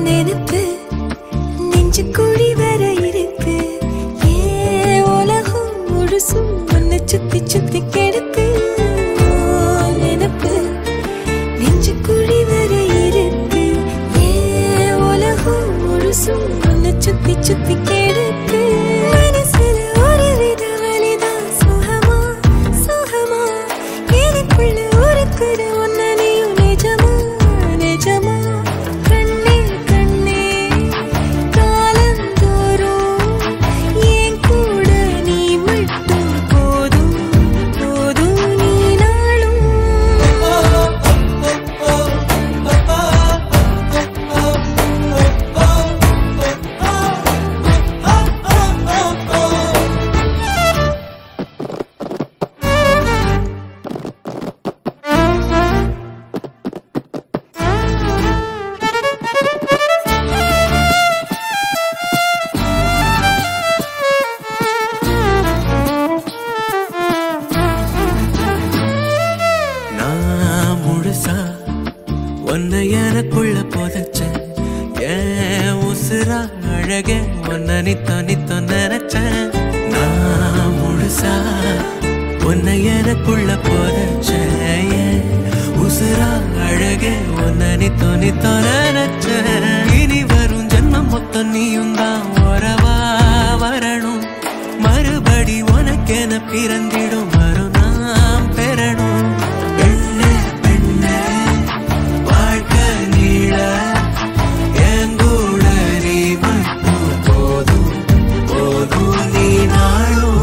நினைப்பு நெஞ்சு குழி வர இருக்கு ஏ உலகம் முழுசும் உன்னை சுத்தி சுத்தி கெடுக்கு ஓ, நினைப்பு நெஞ்சு குழி வர இருக்கு ஏ உலகம் முழுசும் உன்னை சுத்தி சுத்தி கெடுக்கு மனசுல ஒரு வித வலிதான் சுகமா சுகமா எனக்குள்ள ஒருக்குற உன்னை நீயும் நிஜமா நிஜமா கண்ணே கண்ணே காலந்தோறும் என் கூட நீ மட்டும் போதும் போதும் நீ நாளும் நான் முழுசா உன்னை எனக்குள்ள புதைச்ச ஏன் உசுரா அழக உன்னை நித்தோ நித்தோ நினைச்சேன் நான் முழுசா உன்னை எனக்குள்ள புதைச்ச ஏன் உசுரா அழக உன்னை நித்தோ நித்தோ நினைச்சேன் இனி வரும் ஜென்மம் மொத்தம் நீயும் தான் உறவா வரணும் மறுபடி உனக்கென பிறந்திடும் மறுநாம் பெறணும் பெண்ணே பெண்ணே வாழ்க்கை நீள என் கூட நீ மட்டும் போதும் போதும் நீ நாளும்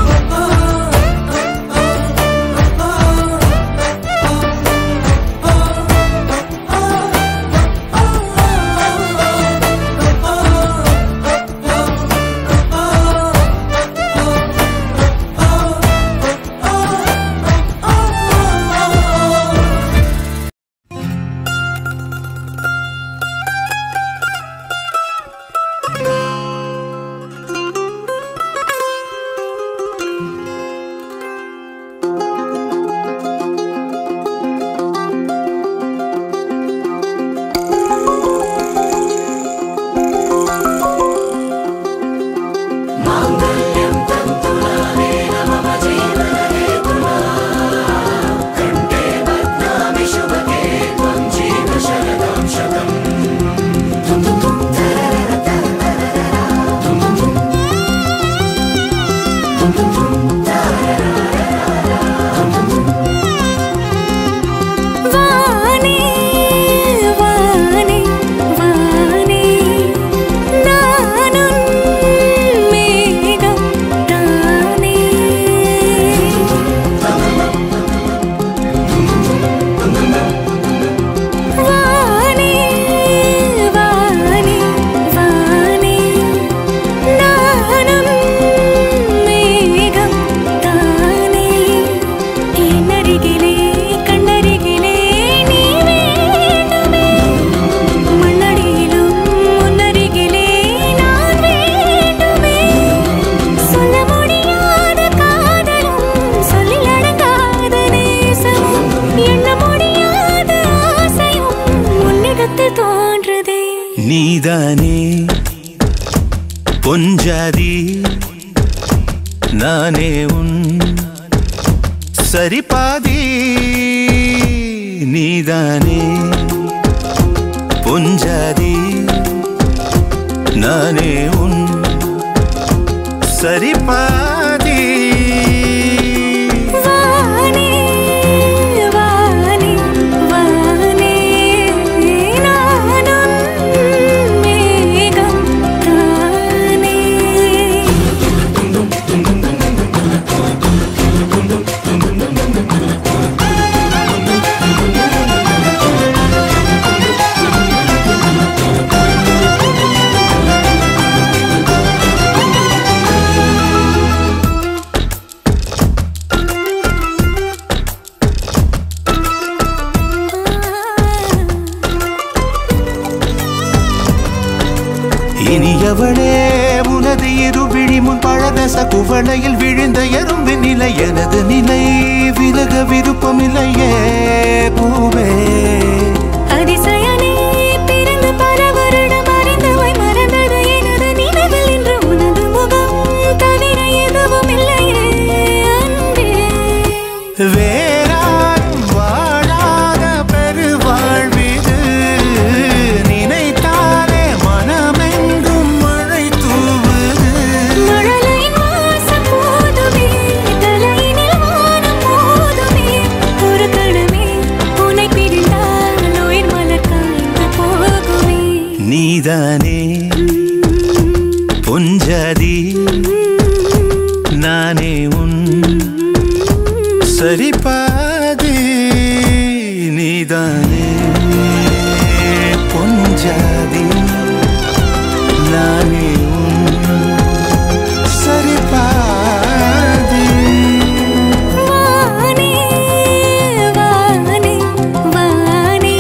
வானே வானே வானே நானும் மேகம் தானே வானே வானே வானே நானும் மேகம் தானே என்னருகிலே கண்ணருகிலே நீ வேண்டுமே மண்ணடியிலும் முன்னருகிலே நான் வேண்டுமே சொல்ல முடியாத காதலும் சொல்லில் அடங்காத நேசமும் எண்ண முடியாத ஆசையும் உன்னிடத்தில் தோன்றுதே நீதானே பொஞ்சாதி நானே உன் சரிபாதி நீதானே பொஞ்சாதி நானே உன் சரிபாதி வானே வானே வானே நானும் மேகம் தானே இனியவளே உனது இரு விழி முன் பழதச குவளையில் விழுந்த எறும்பின் நிலை எனது நிலை விலக விருப்பமில்லையே பூவே அதிசயனே பிறந்து பல வருட நீதானே பொஞ்சாதி நானே உன் சரிபாதி நீதானே பொஞ்சாதி நானே உன் சரிபாதி வானே வானே வானே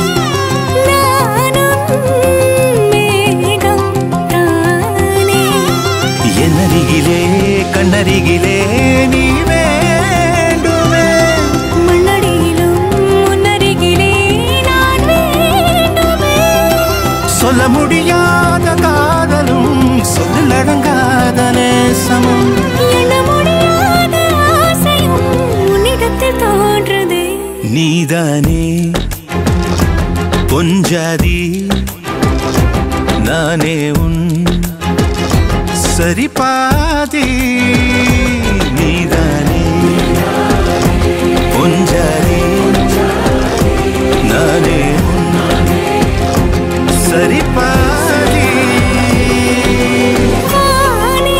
நானும் மேகம் தானே என்னருகிலே கண்ணருகிலே நீ வேண்டுமே மண்ணடியிலும் முன்னருகிலே நான் வேண்டுமே சொல்ல முடியாத காதலும் சொல்லடங்காத நேசமும் எண்ண முடியாத ஆசையும் உன்னிடத்தில் தோன்றுதே நீதானே பொஞ்சாதி நானே உன் சரிபாதி நீதானே பொஞ்சாதி நானே உன் சரிபாதி வானே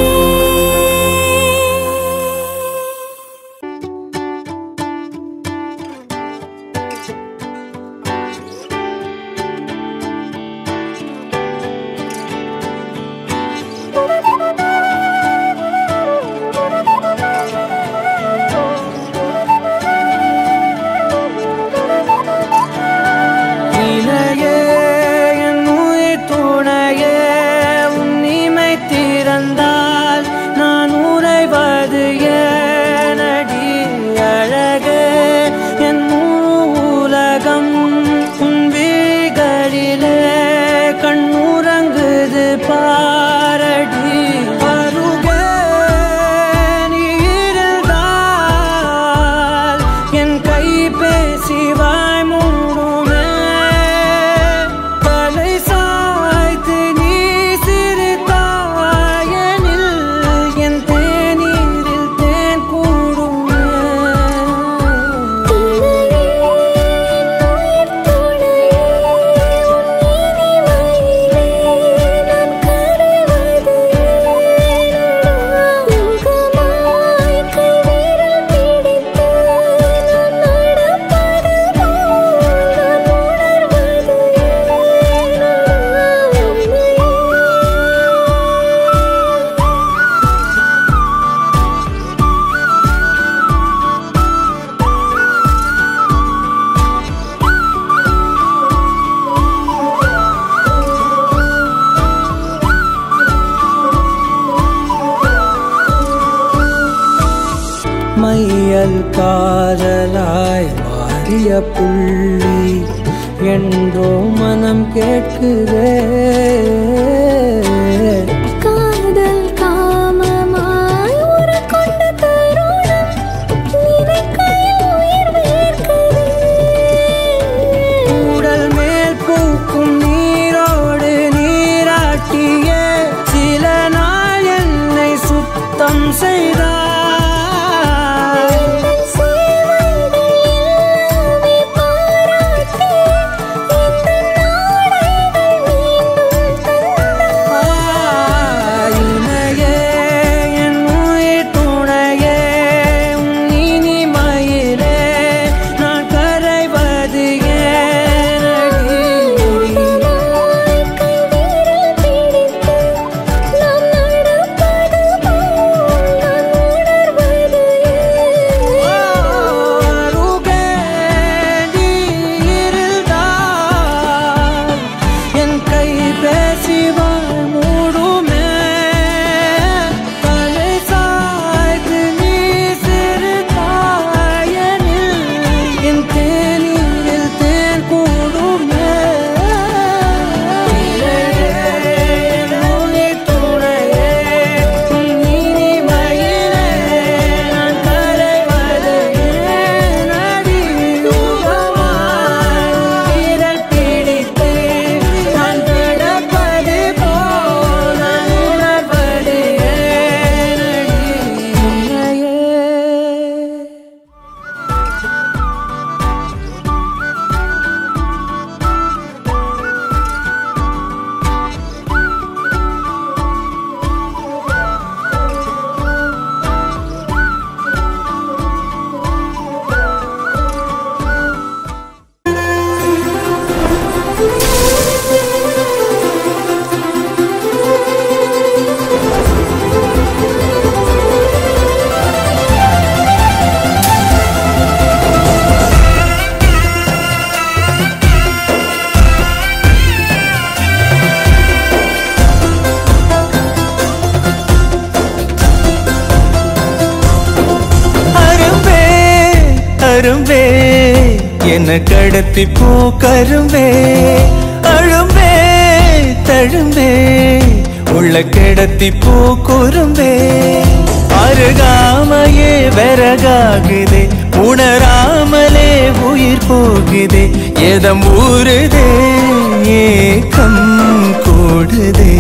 இணையே என் உயிர் துணையே உன் இமை திறந்தால் நான் உறைவது ஏனடி அழகே என் முழு உலகம் உன் விழிகளிலே கண்ணுறங்குது பாரடி அருகே நீ இருந்தால் என் கை பேசி வாய் மூடுமே தலை சாய்த்து நீ சிரித்தாயனில் என் தேநீரில் தேன் கூடுமே மையல் காதலாய் மாறிய புள்ளி என்றோ மனம் கேட்குதே காதல் காமமாய் உருக்கொண்ட தருணம் நினைக்கையில் உயிர் வேர்க்குதே உடல் மேல் பூக்கும் நீரோடு நீராட்டிய சில நாள் என்னை சுத்தம் செய்தார் சேவைகள் எல்லாமே பாராட்டி இந்த நாடைகள் மீண்டும் அரும்பே என்ன கடத்தி போ கரும்பே அழும்பே தழும்பே உள்ள கிடத்தி போ குறும்பே அருகாமையே விறகாகுதே உணராமலே உயிர் போகுதே எதம் ஊறுதே ஏக்கம் கூடுதே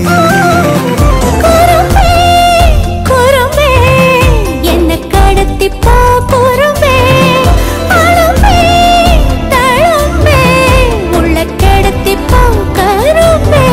குறும்பே குறும்பே என்ன கடத்தி போ குறும்பே அழும்பே தழும்பே உள்ள கடத்தி போ கரும்பே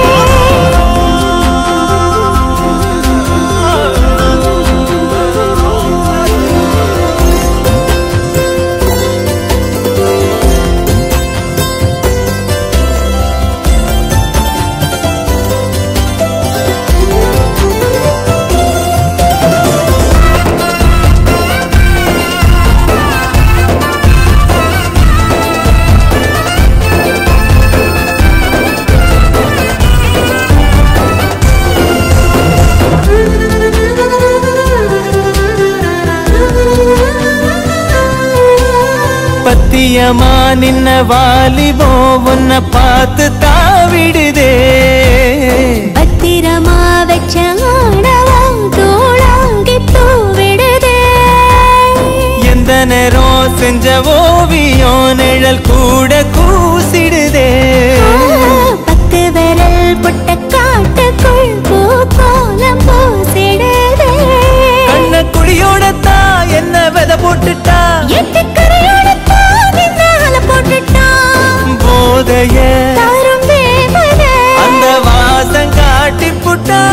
பத்தியமா நின்ன வாலிபோ உன்னை பார்த்து தாவிடுதே பத்திரமா வச்ச ஆணவா தூளாங்கி தூவிடுதே எந்த நேரம் செஞ்ச ஓவியம் நிழல் கூட கூசிடுதே பத்து விரல் புட்ட காட்டுக்குள் பூ கோலம் பூசிடுதே கண்ண குடியோடத்தா என்ன வித போட்டுட்டா எட்டு கரையோட தாவி மேல போட்டுட்டான் போதைய தரும் தேவனே அந்த வாசம் காட்டி புட்டா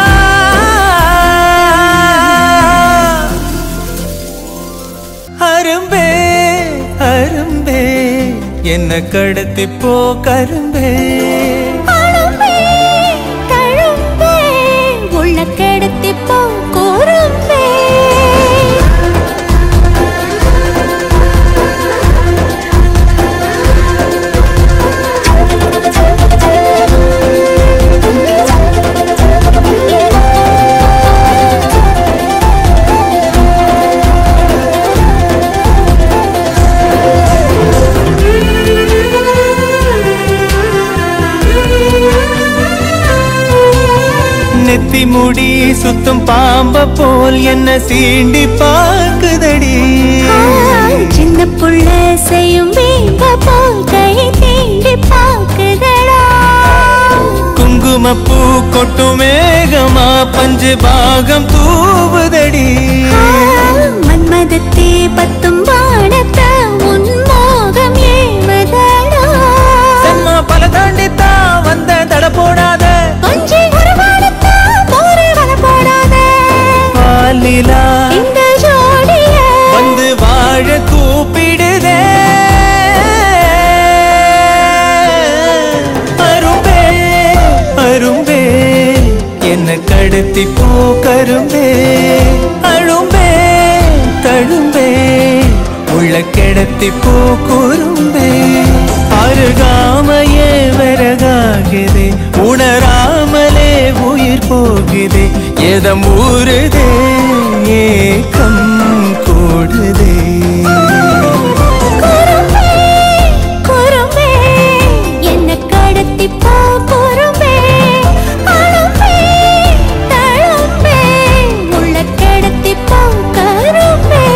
அரும்பே அரும்பே என்ன கடத்தி போ கரும்பே அழும்பே தழும்பே உள்ள கிடத்தி போ குறும்பே நெத்தி முடி சுத்தும் பாம்ப போல் என்ன சீண்டி பார்க்குதடி சின்ன புள்ள செய்யும் வீம்ப போல் கை தீண்டி பாக்குதடா குங்குமப்பூ கொட்டும் மேகமா பஞ்சு பாகம் தூவுதடி மன்மதத்தே பத்தும் வானத்த உன் மோகம் ஏவதடா செம்மா பல தாண்டித்தா வந்த தட போடாத கொஞ்சி ஒரு வானத்த போரே வர போடாத பாலிலா இந்த ஜோடிய வந்து வாழ கூப்பிடுதே அரும்பே அரும்பே என்ன கடத்தி போ கரும்பே அழும்பே தழும்பே உள்ள கிடத்தி போ குறும்பே அருகாமையே விறகாகுதே உணராமலே உயிர் போகுதே எதம் ஊறுதே ஏக்கம் கூடுதே குறும்பே குறும்பே என்ன கடத்தி போ குறும்பே அழும்பே தழும்பே உள்ள கடத்தி போ கரும்பே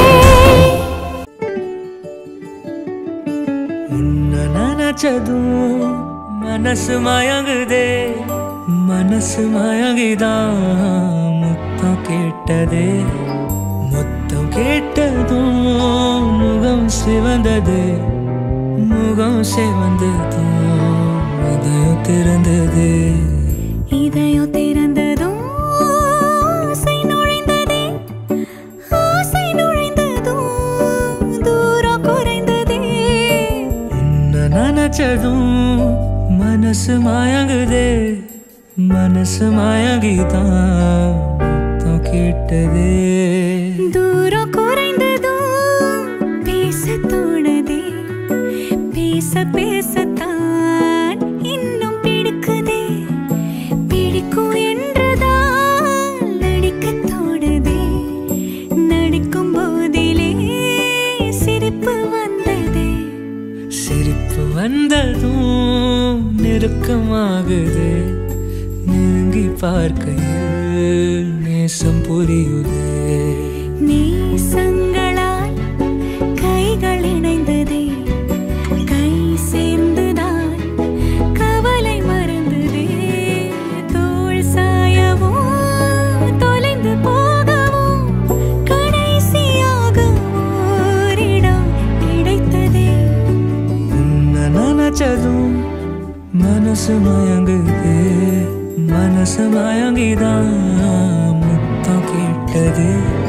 உன்னை நினைச்சதும் மனசு மயங்குதே மனசு மயங்கிதான் முத்தம் கேட்டதே முத்தம் கேட்டதும் முகம் சிவந்தது முகம் சிவந்ததும் இதயம் திறந்தது இதயம் திறந்ததும் ஆசை நுழைந்ததே ஆசை நுழைந்ததும் தூரம் குறைந்ததே உன்னை நினைச்சதும் மனசு மயங்குதே மனசு மயங்கிதான் முத்தம் கேட்டதே தூரம் குறைந்ததும் பேச தோணுதே பேச பேசத்தான் இன்னும் பிடிக்குதே பிடிக்கும் என்றுதான் நடிக்க தோணுதே நடிக்கும் போதிலே வந்ததும் நெருக்கமாகுது நெருங்கி பார்க்கையில் நேசம் புரியுதே நேசங்களால் கைகள் இணைந்ததே கை சேர்ந்துதான் கவலை மறந்ததே தோள் சாயவோ தொலைந்து போகவோ கடைசியாக ஓரிடம் கிடைத்ததே உன்னை நினைச்சதும் மனசு மயங்குது மனசு மயங்கிதான் முத்தம் கேட்டது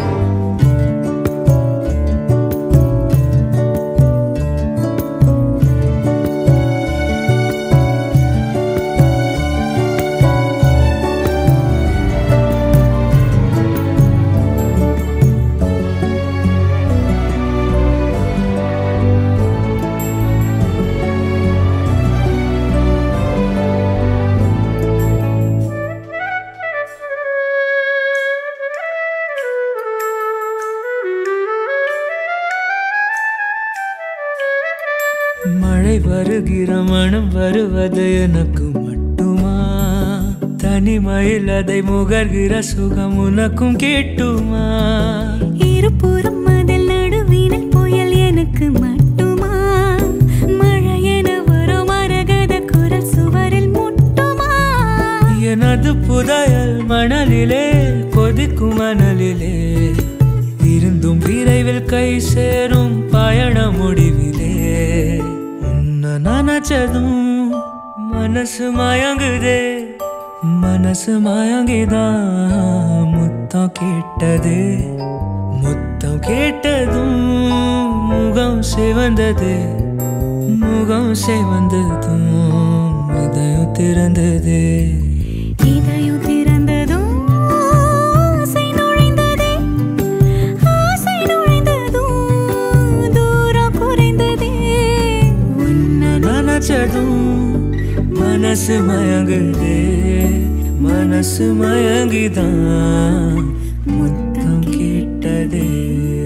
மழை வருகிற மனம் வருவது எனக்கு மட்டுமா தனிமையில் அதை முகர்கிற சுகம் உனக்கும் கேட்டுமா இருபுறம் அதில் நடுவினில் புயல் எனக்கு மட்டுமா மழையென வரும் மரகத குரல் சுவரில் முட்டுமா எனது புதையல் மணலிலே கொதிக்கும் மணலிலே இருந்தும் விரைவில் கை சேரும் பயண முடிவிலே உன்னை நினைச்சதும் மனசு மயங்குதே மனசு மயங்கிதான் முத்தம் கேட்டது முத்தம் கேட்டதும் முகம் சிவந்தது முகம் சிவந்ததும் இதயம் திறந்தது இதயம் திறந்ததும் ஆசை நுழைந்ததே ஆசை நுழைந்ததும் தூரம் குறைந்ததே உன்னை நினைச்சதும் மனசு மயங்குதே மனசு மயங்கிதான் முத்தம் கேட்டதே